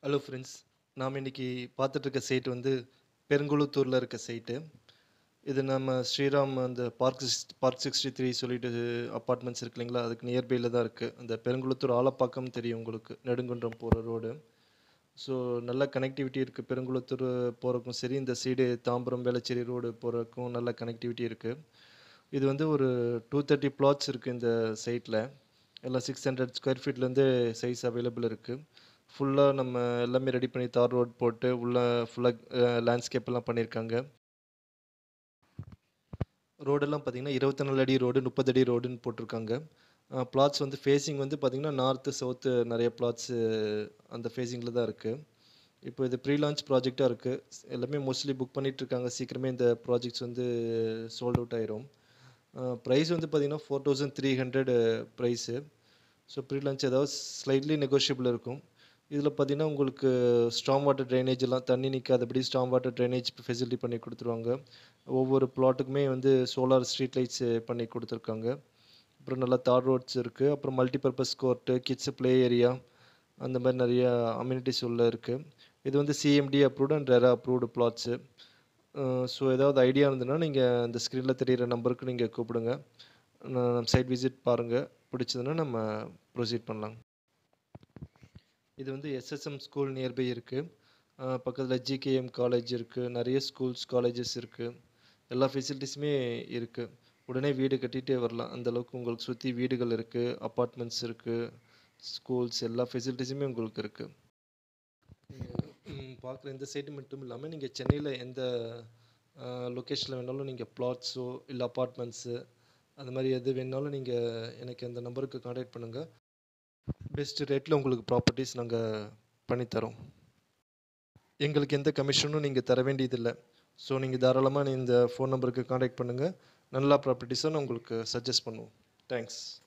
hello friends நாம் இன்னைக்கு பார்த்துட்டு இருக்க சைட் வந்து பெருங்குளத்தூரில் இருக்க சைட்டு இது நம்ம ஸ்ரீராம் அந்த பார்க் பார்க் சிக்ஸ்டி த்ரீ சொல்லிட்டு அப்பார்ட்மெண்ட்ஸ் இருக்கு இல்லைங்களா அதுக்கு நியர்பையில் தான் இருக்குது அந்த பெருங்குளத்தூர் ஆலப்பாக்கம் தெரியும் உங்களுக்கு நெடுங்குன்றம் போகிற ரோடு ஸோ நல்ல கனெக்டிவிட்டி இருக்குது பெருங்குளத்தூர் போகிறக்கும் சரி இந்த சைடு தாம்பரம் வேளச்சேரி ரோடு போகிறக்கும் நல்ல கனெக்டிவிட்டி இருக்குது இது வந்து ஒரு டூ தேர்ட்டி பிளாட்ஸ் இருக்குது இந்த சைட்டில் எல்லாம் சிக்ஸ் ஹண்ட்ரட் ஸ்கொயர் ஃபீட்லேருந்து சைஸ் அவைலபிள் இருக்குது ஃபுல்லாக நம்ம எல்லாமே ரெடி பண்ணி தார் ரோட் போட்டு உள்ள ஃபுல்லாக லேண்ட்ஸ்கேப் எல்லாம் பண்ணியிருக்காங்க ரோடெல்லாம் பார்த்தீங்கன்னா இருபத்தி நாலு அடி ரோடு முப்பது அடி ரோடுன்னு போட்டிருக்காங்க பிளாட்ஸ் வந்து ஃபேஸிங் வந்து பார்த்திங்கன்னா நார்த்து சவுத்து நிறைய பிளாட்ஸு அந்த ஃபேஸிங்கில் தான் இருக்குது இப்போ இது ப்ரீ லான்ச் ப்ராஜெக்டாக இருக்குது எல்லாமே மோஸ்ட்லி புக் பண்ணிட்டு இருக்காங்க சீக்கிரமே இந்த ப்ராஜெக்ட்ஸ் வந்து சோல்ட் அவுட் ஆயிரும் ப்ரைஸ் வந்து பார்த்திங்கன்னா four thousand three hundred price so pre launch ஏதாவது ஸ்லைட்லி நெகோஷியபிள் இருக்கும் இதில் பார்த்தீங்கன்னா உங்களுக்கு ஸ்ட்ராங் வாட்டர் ட்ரைனேஜ் எல்லாம் தண்ணி நிற்காதபடி ஸ்ட்ராங் வாட்டர் ட்ரைனேஜ் ஃபெசிலிட்டி பண்ணி கொடுத்துருவாங்க ஒவ்வொரு பிளாட்டுக்குமே வந்து சோலார் ஸ்ட்ரீட் லைட்ஸ் பண்ணி கொடுத்துருக்காங்க அப்புறம் நல்லா தார் ரோட்ஸ் இருக்குது அப்புறம் multipurpose court kids play area அந்த மாதிரி நிறைய அம்யூனிட்டிஸ் உள்ள இருக்குது இது வந்து CMDA approved and RERA approved flats so ஏதாவது ஐடியா இருந்ததுன்னா நீங்கள் அந்த ஸ்க்ரீனில் தெரிகிற நம்பருக்கு நீங்கள் கூப்பிடுங்க நம்ம சைட் விசிட் பாருங்கள் பிடிச்சதுன்னா நம்ம ப்ரொசீட் பண்ணலாம் இது வந்து எஸ்எஸ்எம் ஸ்கூல் நியர்பை இருக்குது பக்கத்தில் ஜிகேஎம் காலேஜ் இருக்குது நிறைய ஸ்கூல்ஸ் காலேஜஸ் இருக்குது எல்லா ஃபெசிலிட்டிஸுமே இருக்குது உடனே வீடு கட்டிகிட்டே வரலாம் அந்த அளவுக்கு உங்களுக்கு சுற்றி வீடுகள் இருக்குது அப்பார்ட்மெண்ட்ஸ் இருக்குது ஸ்கூல்ஸ் எல்லா ஃபெசிலிட்டிஸுமே உங்களுக்கு இருக்குது பார்க்குற இந்த சைடு மட்டும் இல்லாமல் நீங்கள் சென்னையில் எந்த லொக்கேஷனில் வேணாலும் நீங்கள் பிளாட்ஸோ இல்லை அப்பார்ட்மெண்ட்ஸு அது மாதிரி எது வேணாலும் நீங்கள் எனக்கு அந்த நம்பருக்கு காண்டாக்ட் பண்ணுங்கள் பெஸ்ட் ரேட்டில் உங்களுக்கு ப்ராப்பர்ட்டிஸ் நாங்கள் பண்ணித்தரோம் எங்களுக்கு எந்த கமிஷனும் நீங்கள் தர வேண்டியதில்லை ஸோ நீங்கள் தாராளமாக இந்த ஃபோன் நம்பருக்கு காண்டாக்ட் பண்ணுங்கள் நல்லா ப்ராப்பர்ட்டிஸை நான் உங்களுக்கு சஜஸ்ட் பண்ணுவோம் தேங்க்ஸ்